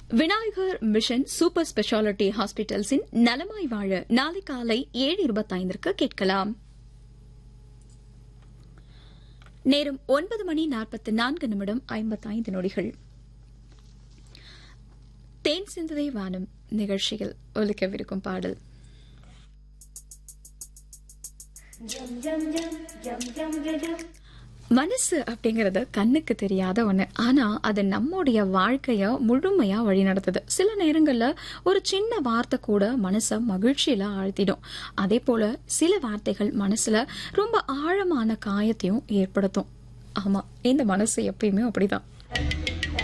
Vinayagar mission super speciality ஹாஸ்பிட்டல்ஸின் நலமாய் வாழ நாளை காலை ஏழு இருபத்தைந்திற்கு கேட்கலாம் நேரம் ஒன்பது மணி நாற்பத்தி நான்கு நிமிடம் ஐம்பத்தைந்து நொடிகள் தேன் சிந்ததை வானம் நிகழ்ச்சியில் ஒலிக்கவிருக்கும் பாடல் மனசு அப்படிங்கறது கண்ணுக்கு தெரியாத ஒண்ணு ஆனா அது நம்முடைய வாழ்க்கைய முழுமையா வழிநடத்துது சில நேரங்கள்ல ஒரு சின்ன வார்த்தை கூட மனச மகிழ்ச்சியில ஆழ்த்திடும் அதே போல சில வார்த்தைகள் மனசுல ரொம்ப ஆழமான காயத்தையும் ஏற்படுத்தும் ஆமா இந்த மனசு எப்பயுமே அப்படிதான்